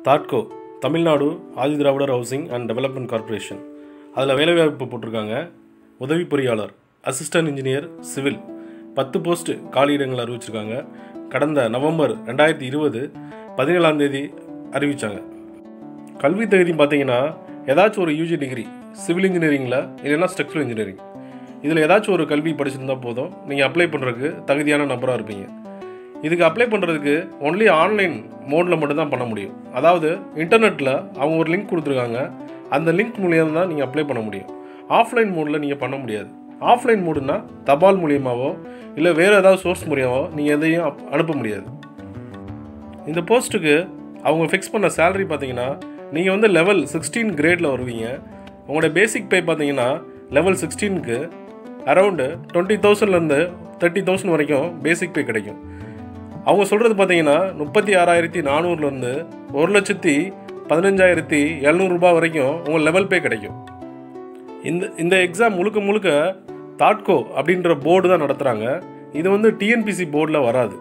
தாட்கோ Tamil Nadu Adi Dravidar housing and development corporation அதில் வேலைவாய்ப்பு போட்டிருக்காங்க உதவி பொறியாளர் அசிஸ்டன்ட் இன்ஜினியர் சிவில் பத்து போஸ்ட் காலியிடங்கள் அறிவிச்சிருக்காங்க கடந்த நவம்பர் ரெண்டாயிரத்தி இருபது பதினேழாம் தேதி அறிவித்தாங்க கல்வி தகுதி பார்த்தீங்கன்னா ஏதாச்சும் ஒரு யூஜி டிகிரி சிவில் இன்ஜினியரிங்கில் இல்லைன்னா ஸ்ட்ரக்சரல் இன்ஜினியரிங் இதில் ஏதாச்சும் ஒரு கல்வி படிச்சிருந்தா போதும் நீங்கள் அப்ளை பண்ணுறதுக்கு தகுதியான நபராக இருப்பீங்க இதுக்கு அப்ளை பண்ணுறதுக்கு ஒன்லி ஆன்லைன் மோடில் மட்டும்தான் பண்ண முடியும் அதாவது இன்டர்நெட்டில் அவங்க ஒரு லிங்க் கொடுத்துருக்காங்க அந்த லிங்க் மூலியம் தான் நீங்கள் அப்ளை பண்ண முடியும் ஆஃப்லைன் மோடில் நீங்கள் பண்ண முடியாது ஆஃப்லைன் மோடுனா தபால் மூலியமாவோ இல்லை வேறு ஏதாவது சோர்ஸ் மூலியமாவோ நீங்கள் எதையும் அப்- அனுப்ப முடியாது இந்த போஸ்ட்டுக்கு அவங்க ஃபிக்ஸ் பண்ண சேலரி பார்த்தீங்கன்னா நீங்கள் வந்து லெவல் சிக்ஸ்டீன் கிரேடில் வருவீங்க உங்களோட பேசிக் பே பார்த்தீங்கன்னா லெவல் சிக்ஸ்டீனுக்கு அரௌண்டு டுவெண்ட்டி தௌசண்ட்லேருந்து தேர்ட்டி தௌசண்ட் வரைக்கும் பேசிக் பே கிடைக்கும் அவங்க சொல்கிறது பார்த்தீங்கன்னா முப்பத்தி ஆறாயிரத்தி நானூறுலேருந்து ஒரு லட்சத்தி பதினஞ்சாயிரத்தி எழுநூறுபா வரைக்கும் உங்கள் லெவல் பே கிடைக்கும் இந்த இந்த எக்ஸாம் முழுக்க முழுக்க தாட்கோ அப்படின்ற போர்டு தான் நடத்துகிறாங்க இது வந்து டிஎன்பிசி போர்டில் வராது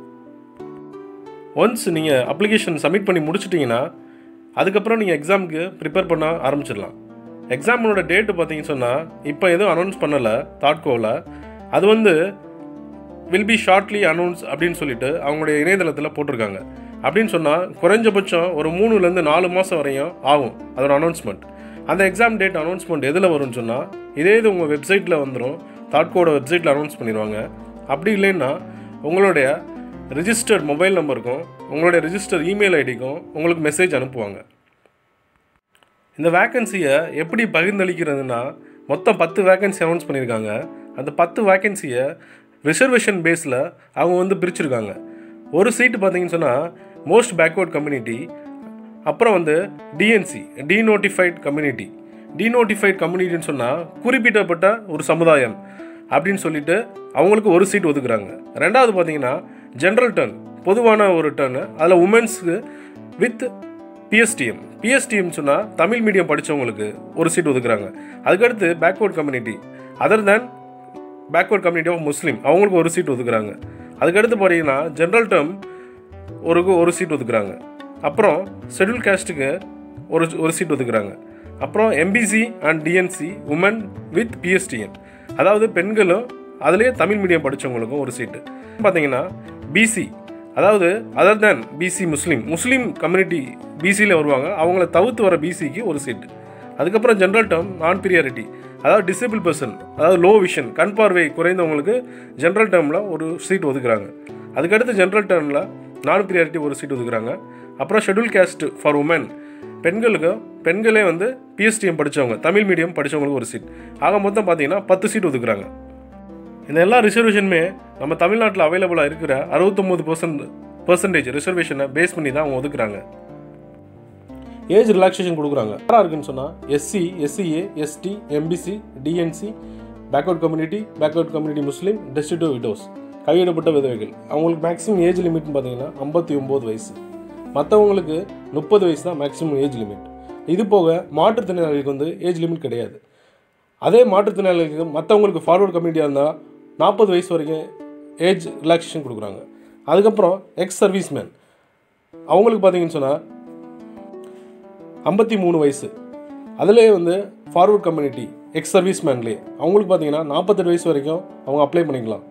ஒன்ஸ் நீங்கள் அப்ளிகேஷன் சப்மிட் பண்ணி முடிச்சிட்டிங்கன்னா அதுக்கப்புறம் நீங்கள் எக்ஸாமுக்கு ப்ரிப்பேர் பண்ண ஆரம்பிச்சிடலாம் எக்ஸாமோட டேட்டு பார்த்தீங்கன்னு சொன்னால் இப்போ எதுவும் அனௌன்ஸ் பண்ணலை தாட்கோவில் அது வந்து வில் பி ஷார்ட்லி அனௌன்ஸ் அப்படின்னு சொல்லிட்டு அவங்களுடைய இணையதளத்தில் போட்டிருக்காங்க அப்படின்னு சொன்னால் குறைஞ்சபட்சம் ஒரு மூணுலேருந்து நாலு மாதம் வரையும் ஆகும் அதோட அனௌன்ஸ்மெண்ட் அந்த எக்ஸாம் டேட் அனௌன்ஸ்மெண்ட் எதில் வரும்னு சொன்னால் இதே இது உங்கள் வெப்சைட்டில் வந்துடும் தாட்கோட வெப்சைட்டில் அனௌன்ஸ் பண்ணிடுவாங்க அப்படி இல்லைன்னா உங்களுடைய ரிஜிஸ்டர்ட் மொபைல் நம்பருக்கும் உங்களுடைய ரிஜிஸ்டர் இமெயில் ஐடிக்கும் உங்களுக்கு மெசேஜ் அனுப்புவாங்க இந்த வேக்கன்சியை எப்படி பகிர்ந்தளிக்கிறதுனா மொத்தம் பத்து வேக்கன்சி அனௌன்ஸ் பண்ணியிருக்காங்க அந்த பத்து வேக்கன்சியை ரிசர்வேஷன் பேஸில் அவங்க வந்து பிரிச்சிருக்காங்க ஒரு சீட்டு பார்த்தீங்கன்னு சொன்னால் மோஸ்ட் பேக்வர்ட் கம்யூனிட்டி அப்புறம் வந்து டிஎன்சி டீநோட்டிஃபைட் கம்யூனிட்டி டீநோட்டிஃபைட் கம்யூனிட்டின்னு சொன்னால் குறிப்பிட்டப்பட்ட ஒரு சமுதாயம் அப்படின்னு சொல்லிட்டு அவங்களுக்கு ஒரு சீட் ஒதுக்குறாங்க ரெண்டாவது பார்த்தீங்கன்னா ஜென்ரல் டர்ன் பொதுவான ஒரு டர்னு அதில் உமன்ஸுக்கு வித் பிஎஸ்டிஎம் பிஎஸ்டிஎம் சொன்னால் தமிழ் மீடியம் படித்தவங்களுக்கு ஒரு சீட் ஒதுக்குறாங்க அதுக்கடுத்து backward community other than backward community of Muslim அவங்களுக்கு ஒரு சீட் ஒதுக்குறாங்க அதுக்கடுத்து பார்த்தீங்கன்னா ஜென்ரல் டேர்ம் ஒரு ஒரு சீட் ஒதுக்குறாங்க அப்புறம் ஷெட்யூல் கேஸ்ட்டுக்கு ஒரு ஒரு சீட் ஒதுக்குறாங்க அப்புறம் MBC and DNC women with PSTN அதாவது பெண்களும் அதுலேயே தமிழ் மீடியம் படித்தவங்களுக்கும் ஒரு சீட்டு பார்த்தீங்கன்னா பிசி அதாவது other than BC Muslim Muslim community பிசியில் வருவாங்க அவங்கள தவிர்த்து வர பிசிக்கு ஒரு சீட்டு அதுக்கப்புறம் ஜென்ரல் டேர்ம் நான் பிரியாரிட்டி அதாவது டிசேபிள் பர்சன் அதாவது லோ விஷன் கண் பார்வை குறைந்தவங்களுக்கு ஜென்ரல் டேர்மில் ஒரு சீட் ஒதுக்குறாங்க அதுக்கடுத்து ஜென்ரல் டேர்மில் நான் பிரியாரிட்டி ஒரு சீட் ஒதுக்குறாங்க அப்புறம் ஷெட்யூல் கேஸ்ட் ஃபார் உமன் பெண்களுக்கு பெண்களே வந்து பிஎஸ்டிஎம் படித்தவங்க தமிழ் மீடியம் படித்தவங்களுக்கு ஒரு சீட் ஆக மொத்தம் பார்த்தீங்கன்னா பத்து சீட் ஒதுக்குறாங்க இந்த எல்லா ரிசர்வேஷனுமே நம்ம தமிழ்நாட்டில் அவைலபிளாக இருக்கிற அறுபத்தொம்போது பர்சன்ட் பர்சன்டேஜ் ரிசர்வேஷனை பேஸ் பண்ணி தான் அவங்க ஒதுக்குறாங்க ஏஜ் ரிலாக்ஸேஷன் கொடுக்குறாங்க யாராக இருக்குன்னு சொன்னால் SC SCA ST MBC DNC backward community backward community Muslim destitute widows கைவிடப்பட்ட விதவைகள் அவங்களுக்கு மேக்ஸிமம் ஏஜ் லிமிட்னு பார்த்தீங்கன்னா ஐம்பத்தி ஒம்பது வயசு மற்றவங்களுக்கு முப்பது வயசு தான் மேக்ஸிமம் ஏஜ் லிமிட் இது போக மாற்றுத்திறனாளிகளுக்கு வந்து ஏஜ் லிமிட் கிடையாது அதே மாற்றுத்திறனாளிகளுக்கு மற்றவங்களுக்கு ஃபார்வர்ட் கம்யூனிட்டியாக இருந்தால் நாற்பது வயசு வரைக்கும் ஏஜ் ரிலாக்ஸேஷன் கொடுக்குறாங்க அதுக்கப்புறம் எக்ஸ் சர்வீஸ்மேன் அவங்களுக்கு பார்த்தீங்கன்னு சொன்னால் ஐம்பத்தி மூணு வயசு அதிலே வந்து ஃபார்வர்ட் கம்யூனிட்டி எக்ஸ் சர்வீஸ்மேன்லேயே அவங்களுக்கு பார்த்தீங்கன்னா நாற்பத்தெட்டு வயசு வரைக்கும் அவங்க அப்ளை பண்ணிக்கலாம்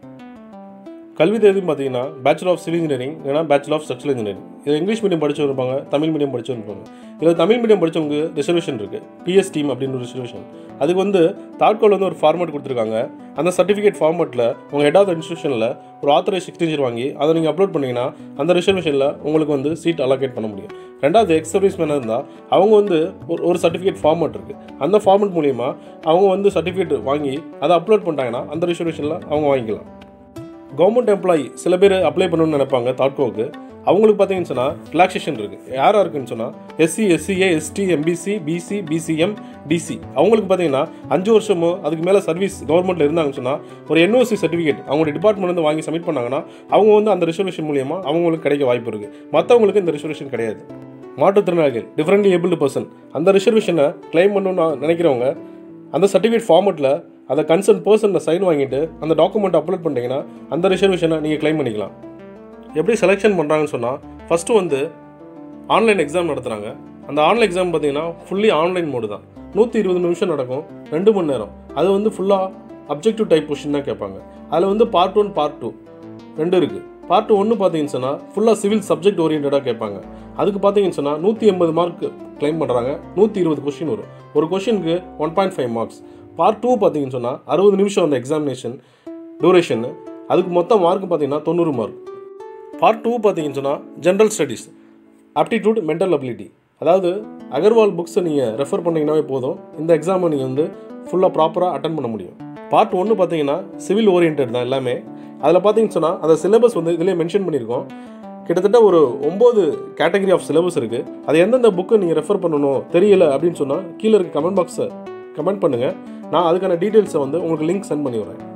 கல்வி தேதி பார்த்தீங்கன்னா பேச்சுலர் ஆஃப் சிவில் இன்ஜினியரிங் இல்லைனா பேச்சுலர் ஆஃப் ஸ்ட்ரக்சரல் இன்ஜினியரிங் இது இங்கிலீஷ் மீடியம் படிச்சவங்க இருப்பாங்க தமிழ் மீடியம் படிச்சவங்க இருப்பாங்க இதில் தமிழ் மீடியம் படிச்சவங்க ரிசர்வேஷன் இருக்குது பிஎஸ் டீம் அப்படின்னு ஒரு ரிசர்வேஷன் அதுக்கு வந்து தாட்கோல் வந்து ஒரு ஃபார்மேட் கொடுத்துருக்காங்க அந்த சர்டிஃபிகேட் ஃபார்மேட்டில் உங்கள் ஹெட் ஆஃப் இன்ஸ்டியூஷனில் ஒரு ஆத்தரைஸ் எக்ஸ்டென்ஷன் வாங்கி அதை நீங்கள் அப்லோட் பண்ணிங்கன்னா அந்த ரிசர்வேஷனில் உங்களுக்கு வந்து சீட் அலோகேட் பண்ண முடியும் ரெண்டாவது எக்ஸ் சர்வீஸ் மேனாக இருந்தால் அவங்க வந்து ஒரு ஒரு சர்டிஃபிகேட் ஃபார்மேட் இருக்குது அந்த ஃபார்மேட் மூலிமா அவங்க வந்து சர்டிஃபிகேட் வாங்கி அதை அப்லோட் பண்ணிட்டாங்கன்னா அந்த ரிசர்வேஷனில் அவங்க வாங்கிக்கலாம் கவர்மெண்ட் எம்ப்ளாயி சில பேர் அப்ளை பண்ணணும்னு நினைப்பாங்க தாட்கோவுக்கு அவங்களுக்கு பார்த்தீங்கன்னு சொன்னால் ரிலாக்ஸேஷன் இருக்குது யாராக இருக்குன்னு சொன்னால் SC SCA ST MBC BC BCM DC அவங்களுக்கு பார்த்தீங்கன்னா அஞ்சு வருஷமோ அதுக்கு மேலே சர்வீஸ் கவர்மெண்ட்டில் இருந்தாங்கன்னு சொன்னால் ஒரு என்ஓசி சர்டிஃபிகேட் அவங்களோட டிபார்ட்மெண்ட் வந்து வாங்கி சப்மிட் பண்ணாங்கன்னா அவங்க வந்து அந்த ரிசர்வேஷன் மூலியமாக அவங்களுக்கு கிடைக்க வாய்ப்பு இருக்குது மற்றவங்களுக்கு இந்த ரிசர்வேஷன் கிடையாது மாற்றுத்திறனாளிகள் டிஃப்ரெண்ட்லி ஏபிள்டு பர்சன் அந்த ரிசர்வேஷனை கிளைம் பண்ணணும்னு நினைக்கிறவங்க அந்த சர்டிஃபிகேட் ஃபார்மெட்டில் அதை கன்சர்ன் பர்சனில் சைன் வாங்கிட்டு அந்த டாக்குமெண்ட் அப்லோட் பண்ணிட்டீங்கன்னா அந்த ரிசர்வேஷனை நீங்கள் க்ளைம் பண்ணிக்கலாம் எப்படி செலெக்ஷன் பண்ணுறாங்கன்னு சொன்னால் ஃபஸ்ட்டு வந்து ஆன்லைன் எக்ஸாம் நடத்துகிறாங்க அந்த ஆன்லைன் எக்ஸாம் பார்த்தீங்கன்னா ஃபுல்லி ஆன்லைன் மோடு தான் நூற்றி இருபது நிமிஷம் நடக்கும் ரெண்டு மணி நேரம் அது வந்து ஃபுல்லாக அப்ஜெக்டிவ் டைப் கொஷின் தான் கேட்பாங்க அதில் வந்து பார்ட் ஒன் பார்ட் டூ ரெண்டு இருக்குது பார்ட் ஒன்று பார்த்தீங்கன்னு சொன்னால் ஃபுல்லாக சிவில் சப்ஜெக்ட் ஓரியன்டாக கேட்பாங்க அதுக்கு பார்த்தீங்கன்னு சொன்னால் நூற்றி எண்பது மார்க் கிளைம் பண்ணுறாங்க நூற்றி இருபது கொஷின் வரும் ஒரு கொஷினுக்கு one point five marks part two பார்த்தீங்கன்னு சொன்னால் அறுபது நிமிஷம் அந்த எக்ஸாமினேஷன் டூரேஷன் அதுக்கு மொத்தம் மார்க் பார்த்தீங்கன்னா தொண்ணூறு மார்க் பார்ட் டூ பார்த்தீங்கன்னு சொன்னால் general studies aptitude mental ability அதாவது அகர்வால் புக்ஸை நீங்கள் ரெஃபர் பண்ணிங்கனாவே போதும் இந்த எக்ஸாமை நீங்கள் வந்து ஃபுல்லாக ப்ராப்பராக அட்டன் பண்ண முடியும் பார்ட் ஒன்று பார்த்தீங்கன்னா சிவில் ஓரியன்ட் தான் எல்லாமே அதில் பார்த்தீங்கன்னு சொன்னால் அந்த சிலபஸ் வந்து இதிலே மென்ஷன் பண்ணியிருக்கோம் கிட்டத்தட்ட ஒரு ஒம்பது கேட்டகரி ஆஃப் சிலபஸ் இருக்குது அது எந்தெந்த புக்கை நீங்கள் ரெஃபர் பண்ணணும் தெரியல அப்படின்னு சொன்னால் கீழே இருக்க கமெண்ட் பாக்ஸை கமெண்ட் பண்ணுங்கள் நான் அதுக்கான டீட்டெயில்ஸை வந்து உங்களுக்கு லிங்க் சென்ட் பண்ணி வரேன்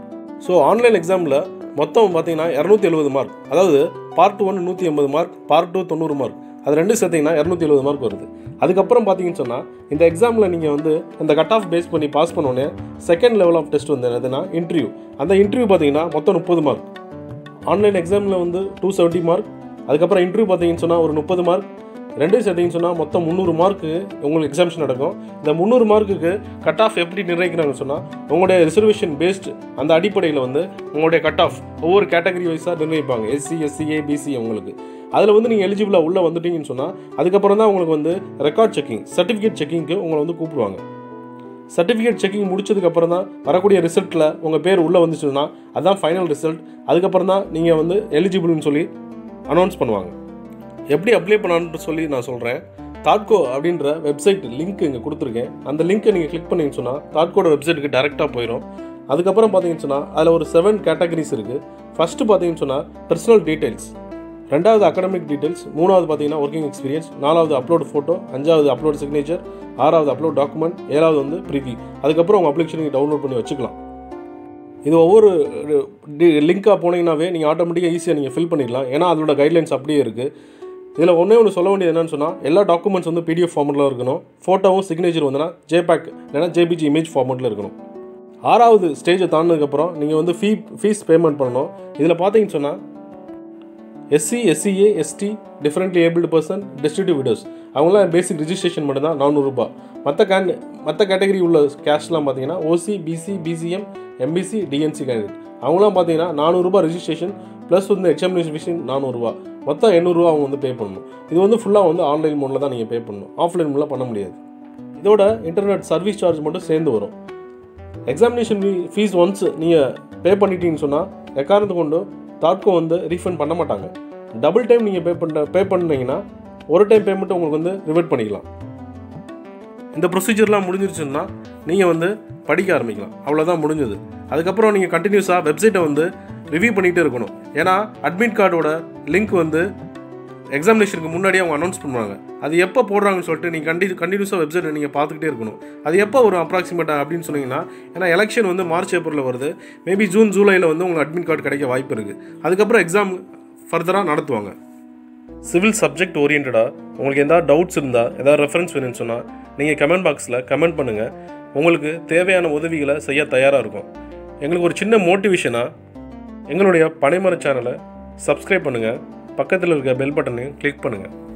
ஸோ ஆன்லைன் எக்ஸாமில் மொத்தம் பார்த்தீங்கன்னா இரநூத்தி எழுபது மார்க் அதாவது பார்ட் ஒன் நூற்றி எண்பது மார்க் பார்ட் டூ தொண்ணூறு மார்க் அது ரெண்டும் சேர்த்திங்கன்னா இரநூத்தி எழுபது மார்க் வருது அதுக்கப்புறம் பார்த்தீங்கன்னு சொன்னால் இந்த எக்ஸாமில் நீங்கள் வந்து இந்த கட் ஆஃப் பேஸ் பண்ணி பாஸ் பண்ணோன்னே செகண்ட் லெவல் ஆஃப் டெஸ்ட் வந்து என்னதுன்னா இன்டர்வியூ அந்த இன்டர்வியூ பார்த்தீங்கன்னா மொத்தம் முப்பது மார்க் ஆன்லைன் எக்ஸாமில் வந்து டூ செவன்ட்டி மார்க் அதுக்கப்புறம் இன்டர்வியூ பார்த்தீங்கன்னு சொன்னால் ஒரு முப்பது மார்க் ரெண்டும் சேர்த்திங்கன்னு சொன்னால் மொத்தம் முந்நூறு மார்க்கு உங்களுக்கு எக்ஸாமிஷன் நடக்கும் இந்த முந்நூறு மார்க்குக்கு கட் ஆஃப் எப்படி நிர்ணயிக்கிறாங்கன்னு சொன்னால் உங்களுடைய ரிசர்வேஷன் பேஸ்டு அந்த அடிப்படையில் வந்து உங்களுடைய கட் ஆஃப் ஒவ்வொரு கேட்டகரி வைஸாக நிர்ணயிப்பாங்க எஸ்சி எஸ்சிஏ பிசி உங்களுக்கு அதில் வந்து நீங்கள் எலிஜிபிளாக உள்ளே வந்துட்டீங்கன்னு சொன்னால் அதுக்கப்புறம் தான் உங்களுக்கு வந்து ரெக்கார்ட் செக்கிங் சர்டிஃபிகேட் செக்கிங்க்கு உங்களை வந்து கூப்பிடுவாங்க சர்டிஃபிகேட் செக்கிங் முடிச்சதுக்கப்புறம் தான் வரக்கூடிய ரிசல்ட்டில் உங்கள் பேர் உள்ளே வந்துச்சுன்னா அதுதான் ஃபைனல் ரிசல்ட் அதுக்கப்புறம் தான் நீங்கள் வந்து எலிஜிபிள்னு சொல்லி அனௌன்ஸ் பண்ணுவாங்க எப்படி அப்ளை பண்ணலான்னு சொல்லி நான் சொல்கிறேன் தாட்கோ அப்படின்ற வெப்சைட் லிங்க் இங்கே கொடுத்துருக்கேன் அந்த லிங்க்கை நீங்கள் கிளிக் பண்ணீங்கன்னு சொன்னால் தாட்கோட வெப்சைட்டுக்கு டேரெக்டாக போயிடும் அதுக்கப்புறம் பார்த்தீங்கன்னு சொன்னால் அதில் ஒரு செவன் கேட்டகரிஸ் இருக்குது ஃபஸ்ட்டு பார்த்தீங்கன்னு சொன்னால் பர்சனல் டீட்டெயில்ஸ் ரெண்டாவது அகடமிக் டீட்டெயில்ஸ் மூணாவது பார்த்தீங்கன்னா ஒர்க்கிங் எக்ஸ்பீரியன்ஸ் நாலாவது அப்லோட் ஃபோட்டோ அஞ்சாவது அப்லோட் சிக்னேச்சர் ஆறாவது அப்லோட் டாக்குமெண்ட் ஏழாவது வந்து ப்ரிவி அதுக்கப்புறம் உங்கள் அப்ளிகேஷன் நீங்கள் டவுன்லோட் பண்ணி வச்சுக்கலாம் இது ஒவ்வொரு லிங்காக போனீங்கன்னாவே நீங்கள் ஆட்டோமேட்டிக்காக ஈஸியாக நீங்கள் ஃபில் பண்ணிடலாம் ஏன்னா அதோட கைட்லைன்ஸ் அப்படியே இருக்குது இதில் ஒன்றே ஒன்று சொல்ல வேண்டியது என்னன்னு சொன்னால் எல்லா டாக்குமெண்ட்ஸ் வந்து பிடிஎஃப் ஃபார்மெட்டில் இருக்கணும் ஃபோட்டோவும் சிக்னேச்சர் வந்துன்னா ஜேபேக் இல்லைனா ஜேபிஜி இமேஜ் ஃபார்மெட்டில் இருக்கணும் ஆறாவது ஸ்டேஜை தாண்டினதுக்கப்புறம் நீங்கள் வந்து ஃபீ ஃபீஸ் பேமெண்ட் பண்ணணும் இதில் பார்த்தீங்கன்னு சொன்னால் SC SCA ST differently abled person destitute widows அவங்களாம் பேசிக் ரிஜிஸ்ட்ரேஷன் மட்டும் தான் நானூறுரூபா மற்ற கேன் மற்ற கேட்டகரி உள்ள கேஷ்லாம் பார்த்தீங்கன்னா OC BC BCM MBC DNC candidate அவங்களாம் பார்த்தீங்கன்னா நானூறுரூபா ரிஜிஸ்ட்ரேஷன் ப்ளஸ் வந்து எக்ஸாமினேஷன் ஃபீஸ் நானூறுரூவா மொத்தம் எண்ணூறுரூவா அவங்க வந்து பே பண்ணணும் இது வந்து ஃபுல்லாக வந்து ஆன்லைன் மோடில் தான் நீங்கள் பே பண்ணணும் ஆஃப்லைன் மூலம் பண்ண முடியாது இதோட இன்டர்நெட் சர்வீஸ் சார்ஜ் மட்டும் சேர்ந்து வரும் எக்ஸாமினேஷன் ஃபீஸ் ஒன்ஸ் நீங்கள் பே பண்ணிட்டீங்கன்னு சொன்னால் எக்காரணத்தை கொண்டு தாட்கோ வந்து ரீஃபண்ட் பண்ண மாட்டாங்க டபுள் டைம் நீங்கள் பே பண்ண பே பண்ணீங்கன்னா ஒரு டைம் பேமெண்ட்டு உங்களுக்கு வந்து ரிவர்ட் பண்ணிக்கலாம் இந்த ப்ரொசீஜர்லாம் முடிஞ்சிருச்சுன்னா நீங்கள் வந்து படிக்க ஆரம்பிக்கலாம் அவ்வளோதான் முடிஞ்சது அதுக்கப்புறம் நீங்கள் கண்டினியூஸாக வெப்சைட்டை வந்து ரிவ்யூ பண்ணிகிட்டே இருக்கணும் ஏன்னா அட்மிட் கார்டோட லிங்க் வந்து எக்ஸாமினேஷனுக்கு முன்னாடியே அவங்க அனௌன்ஸ் பண்ணுவாங்க அது எப்போ போடுறாங்கன்னு சொல்லிட்டு நீங்கள் கண்டி கண்டினியூஸாக வெப்சைட்டை நீங்கள் பார்த்துக்கிட்டே இருக்கணும் அது எப்போ வரும் அப்ராக்சிமேட்டாக அப்படின்னு சொன்னீங்கன்னா ஏன்னா எலெக்ஷன் வந்து மார்ச் ஏப்ரலில் வருது மேபி ஜூன் ஜூலையில் வந்து உங்களுக்கு அட்மிட் கார்டு கிடைக்க வாய்ப்பு இருக்குது அதுக்கப்புறம் எக்ஸாம் ஃபர்தராக நடத்துவாங்க சிவில் சப்ஜெக்ட் ஓரியன்டாக உங்களுக்கு எதாவது டவுட்ஸ் இருந்தால் ஏதாவது ரெஃபரன்ஸ் வேணும்னு சொன்னால் நீங்கள் கமெண்ட் பாக்ஸில் கமெண்ட் பண்ணுங்கள் உங்களுக்கு தேவையான உதவிகளை செய்ய தயாராக இருக்கும் எங்களுக்கு ஒரு சின்ன மோட்டிவேஷனாக எங்களுடைய பனைமர சேனலை சப்ஸ்கிரைப் பண்ணுங்கள் பக்கத்தில் இருக்க பெல் பட்டனையும் கிளிக் பண்ணுங்கள்